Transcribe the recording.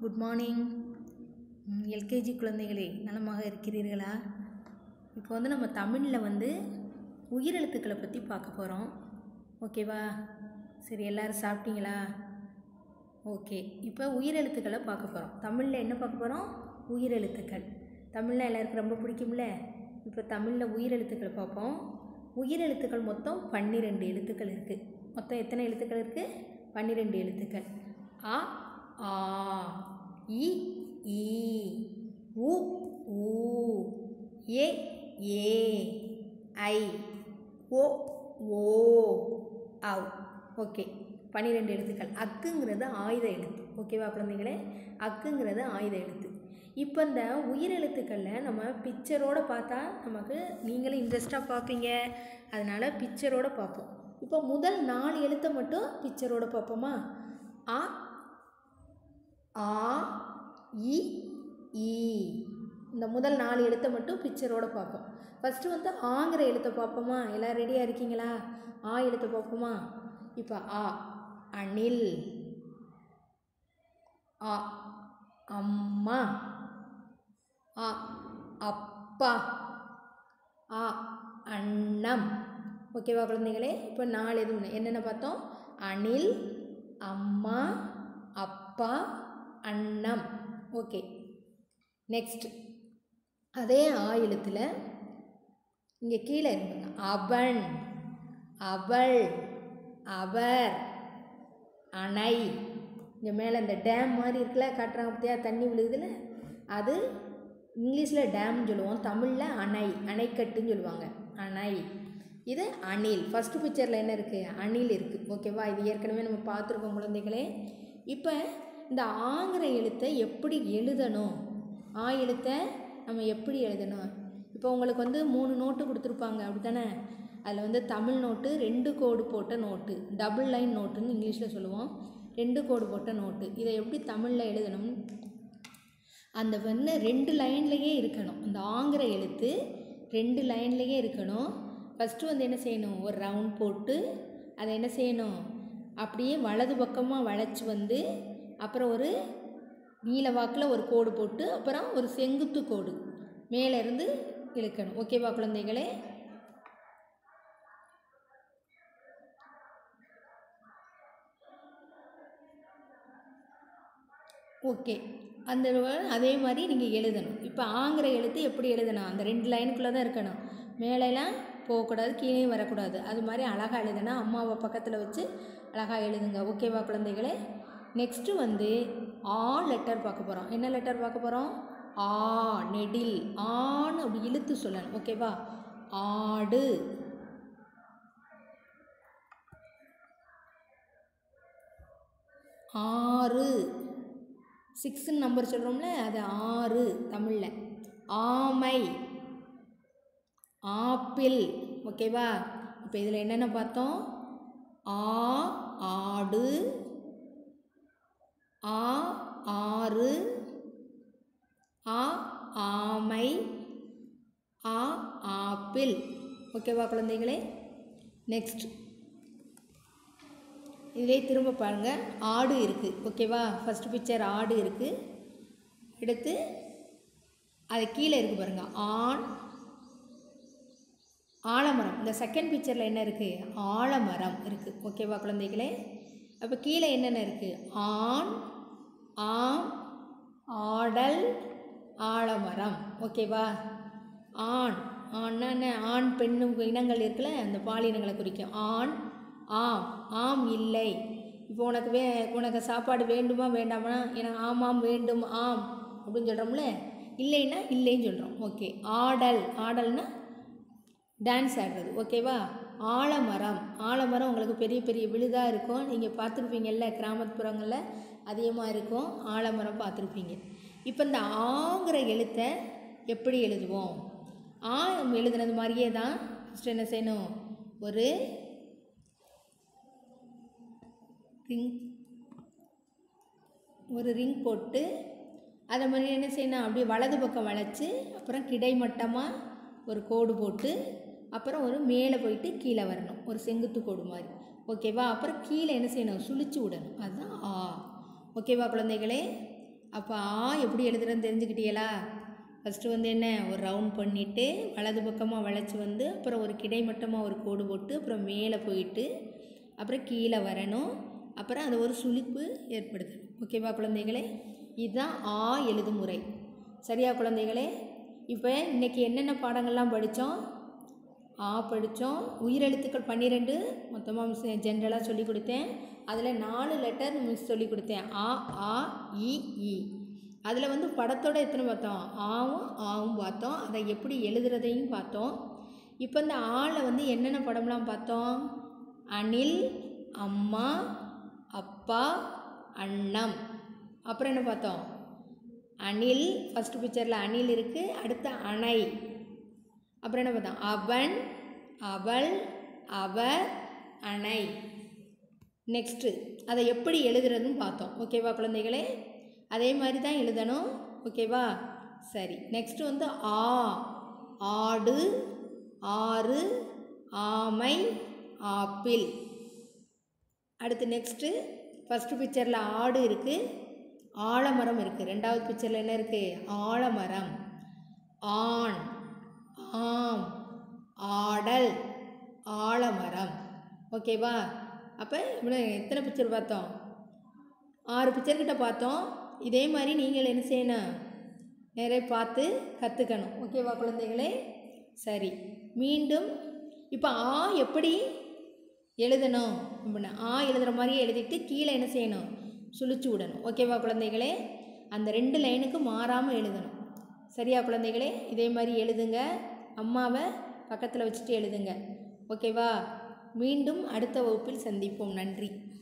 good morning LKG குழந்தைகளே நலமாக இருக்கிறீர்களா இப்போ வந்து நம்ம தமிழில் வந்து உயிரெழுத்துக்களை பற்றி பார்க்க போகிறோம் ஓகேவா சரி எல்லோரும் சாப்பிட்டீங்களா ஓகே இப்போ உயிரெழுத்துக்களை பார்க்க போகிறோம் தமிழில் என்ன பார்க்க போகிறோம் உயிரெழுத்துக்கள் தமிழில் எல்லாருக்கும் ரொம்ப பிடிக்கும்ல இப்போ தமிழில் உயிரெழுத்துக்களை பார்ப்போம் உயிரெழுத்துக்கள் மொத்தம் பன்னிரெண்டு எழுத்துக்கள் இருக்குது மொத்தம் எத்தனை எழுத்துக்கள் இருக்குது பன்னிரெண்டு எழுத்துக்கள் அ ஆ இ ஈ உ ஊ ஏ ஏ ஐ ஓ ஓ அவ் ஓகே பன்னிரெண்டு எழுத்துக்கள் அக்குங்கிறது ஆயுத எழுத்து ஓகேவா குழந்தைகளே அக்குங்கிறது ஆயுத எழுத்து இப்போ இந்த உயிரெழுத்துக்களில் நம்ம பிக்சரோடு பார்த்தா நமக்கு நீங்களும் இன்ட்ரெஸ்ட்டாக பார்ப்பீங்க அதனால் பிக்சரோடு பார்ப்போம் இப்போ முதல் நாலு எழுத்தை மட்டும் பிக்சரோடு பார்ப்போமா ஆ ஆ இ ஈ இந்த முதல் நாலு எழுத்தை மட்டும் பிக்சரோடு பார்ப்போம் ஃபஸ்ட்டு வந்து ஆங்கிற எழுத்தை பார்ப்போமா எல்லாம் ரெடியாக இருக்கீங்களா ஆ எழுத்தை பார்ப்போமா இப்போ ஆ அணில் ஆ அம்மா ஆ அப்பா ஆ அன்னம் ஓகேவா குழந்தைகளே இப்போ நாலு எதுவும் என்னென்ன பார்த்தோம் அணில் அம்மா அப்பா அன்னம் ஓகே நெக்ஸ்ட் அதே ஆ எழுத்தில் இங்கே கீழே இருக்குங்க அவன் அவள் அவர் அணை இங்கே மேலே இந்த டேம் மாதிரி இருக்குல்ல காட்டுறாங்க பார்த்தியா தண்ணி விழுகுதுல அது இங்கிலீஷில் டேம்னு சொல்லுவோம் தமிழில் அணை அணைக்கட்டுன்னு சொல்லுவாங்க அணை இது அணில் ஃபஸ்ட்டு பிக்சரில் என்ன இருக்குது அணில் இருக்குது ஓகேவா இது ஏற்கனவே நம்ம பார்த்துருக்கோம் குழந்தைகளே இப்போ இந்த ஆங்கிற எழுத்தை எப்படி எழுதணும் ஆ எழுத்தை நம்ம எப்படி எழுதணும் இப்போ உங்களுக்கு வந்து மூணு நோட்டு கொடுத்துருப்பாங்க அப்படி தானே அதில் வந்து தமிழ் நோட்டு ரெண்டு கோடு போட்ட நோட்டு டபுள் லைன் நோட்டுன்னு இங்கிலீஷில் சொல்லுவோம் ரெண்டு கோடு போட்ட நோட்டு இதை எப்படி தமிழில் எழுதணும் அந்த வந்து ரெண்டு லைன்லேயே இருக்கணும் அந்த ஆங்கிற எழுத்து ரெண்டு லைன்லேயே இருக்கணும் ஃபஸ்ட்டு வந்து என்ன செய்யணும் ஒரு ரவுண்ட் போட்டு அதை என்ன செய்யணும் அப்படியே வலது பக்கமாக வளைச்சி வந்து அப்புறம் ஒரு நீல வாக்கில் ஒரு கோடு போட்டு அப்புறம் ஒரு செங்குத்து கோடு மேலேருந்து இழுக்கணும் ஓகேவா குழந்தைகளே ஓகே அந்த அதே மாதிரி நீங்கள் எழுதணும் இப்போ ஆங்கிற எழுத்து எப்படி எழுதணும் அந்த ரெண்டு லைனுக்குள்ளே தான் இருக்கணும் மேலெலாம் போகக்கூடாது கீழே வரக்கூடாது அது மாதிரி அழகாக எழுதுனா அம்மாவை பக்கத்தில் வச்சு அழகாக எழுதுங்க ஓகேவா குழந்தைகளே நெக்ஸ்ட்டு வந்து ஆ லெட்டர் பார்க்க போகிறோம் என்ன லெட்டர் பார்க்க போகிறோம் ஆ நெடில் ஆன்னு அப்படி இழுத்து சொல்லணும் ஓகேவா ஆடு ஆறு சிக்ஸ்ன்னு நம்பர் சொல்கிறோம்ல அது ஆறு தமிழில் ஆமை ஆப்பிள் ஓகேவா இப்போ இதில் என்னென்ன பார்த்தோம் ஆ ஆடு ஆ ஆறு ஆ ஆமை ஆ ஆப்பிள் ஓகேவா குழந்தைகளே நெக்ஸ்ட் இதிலே திரும்ப பாருங்கள் ஆடு இருக்குது ஓகேவா ஃபஸ்ட்டு பிக்சர் ஆடு இருக்குது எடுத்து அது கீழே இருக்குது பாருங்கள் ஆண் ஆலமரம் இந்த செகண்ட் பிக்சரில் என்ன இருக்குது ஆலமரம் இருக்குது ஓகேவா குழந்தைகளே அப்போ கீழே என்னென்ன இருக்குது ஆண் ஆம் ஆடல் ஆலமரம் ஓகேவா ஆண் ஆண்னா என்ன ஆண் பெண்ணும் இனங்கள் இருக்குல்ல அந்த பாலினங்களை குறிக்கும் ஆண் ஆம் ஆம் இல்லை இப்போ உனக்கு வே உனக்கு சாப்பாடு வேண்டுமா வேண்டாமா எனக்கு ஆமாம் வேண்டும் ஆம் அப்படின்னு சொல்கிறோம்ல இல்லைன்னா இல்லைன்னு சொல்கிறோம் ஓகே ஆடல் ஆடல்னா டான்ஸ் ஆடுறது ஓகேவா ஆலமரம் ஆலமரம் உங்களுக்கு பெரிய பெரிய விழுதாக இருக்கும் நீங்கள் பார்த்துருப்பீங்கல்ல கிராமப்புறங்களில் அதிகமாக இருக்கும் ஆலமரம் பார்த்துருப்பீங்க இப்போ இந்த ஆங்கிற எழுத்தை எப்படி எழுதுவோம் ஆ எழுதுனது மாதிரியே தான் ஃபஸ்ட்டு என்ன செய்யணும் ஒரு ரிங் ஒரு ரிங் போட்டு அதை மாதிரி என்ன செய்யணும் அப்படியே வலது பக்கம் வளைச்சி அப்புறம் கிடைமட்டமாக ஒரு கோடு போட்டு அப்புறம் ஒரு மேலே போயிட்டு கீழே வரணும் ஒரு செங்குத்து கோடு மாதிரி ஓகேவா அப்புறம் கீழே என்ன செய்யணும் சுழிச்சு விடணும் அதுதான் ஆ ஓகேவா குழந்தைகளே அப்போ ஆ எப்படி எழுதுறதுன்னு தெரிஞ்சுக்கிட்டீங்களா ஃபஸ்ட்டு வந்து என்ன ஒரு ரவுண்ட் பண்ணிவிட்டு வலது பக்கமாக வளைச்சி வந்து அப்புறம் ஒரு கிடைமட்டமாக ஒரு கோடு போட்டு அப்புறம் மேலே போயிட்டு அப்புறம் கீழே வரணும் அப்புறம் அது ஒரு சுளிப்பு ஏற்படுத்தணும் ஓகேவா குழந்தைகளே இதுதான் ஆ எழுதும் முறை சரியா குழந்தைகளே இப்போ இன்றைக்கி என்னென்ன பாடங்கள்லாம் படித்தோம் ஆ படித்தோம் உயிரெழுத்துக்கள் பன்னிரெண்டு மொத்தமாக மிஸ் ஜென்ரலாக சொல்லி கொடுத்தேன் அதில் நாலு லெட்டர் மிஸ் சொல்லி கொடுத்தேன் ஆ ஆ இ இ அதில் வந்து படத்தோட எத்தனை பார்த்தோம் ஆவும் ஆவும் பார்த்தோம் அதை எப்படி எழுதுறதையும் பார்த்தோம் இப்போ இந்த ஆளில் வந்து என்னென்ன படம்லாம் பார்த்தோம் அணில் அம்மா அப்பா அண்ணம் அப்புறம் என்ன பார்த்தோம் அணில் ஃபஸ்ட்டு பிக்சரில் அணில் இருக்குது அடுத்து அணை அப்புறம் என்ன பார்த்தோம் அவன் அவள் அவர் அணை நெக்ஸ்ட்டு அதை எப்படி எழுதுறதுன்னு பார்த்தோம் ஓகேவா குழந்தைகளே அதே மாதிரி தான் எழுதணும் ஓகேவா சரி நெக்ஸ்ட்டு வந்து ஆ ஆடு ஆறு ஆமை ஆப்பிள் அடுத்து நெக்ஸ்ட்டு ஃபஸ்ட்டு பிக்சரில் ஆடு இருக்குது ஆலமரம் இருக்குது ரெண்டாவது பிக்சரில் என்ன இருக்குது ஆலமரம் ஆண் ஆம் ஆடல் ஆலமரம் ஓகேவா அப்போ இவ்வளோ எத்தனை பிக்சர் பார்த்தோம் ஆறு பிக்சர் கிட்ட பார்த்தோம் இதே மாதிரி நீங்கள் என்ன செய்யணும் நிறைய பார்த்து கற்றுக்கணும் ஓகேவா குழந்தைகளே சரி மீண்டும் இப்போ ஆ எப்படி எழுதணும் அப்படின்னா ஆ எழுதுகிற மாதிரியே எழுதிட்டு கீழே என்ன செய்யணும் சுழிச்சு விடணும் ஓகேவா குழந்தைகளே அந்த ரெண்டு லைனுக்கு மாறாமல் எழுதணும் சரியா குழந்தைகளே இதே மாதிரி எழுதுங்க அம்மாவை பக்கத்தில் வச்சுட்டு எழுதுங்க ஓகேவா மீண்டும் அடுத்த வகுப்பில் சந்திப்போம் நன்றி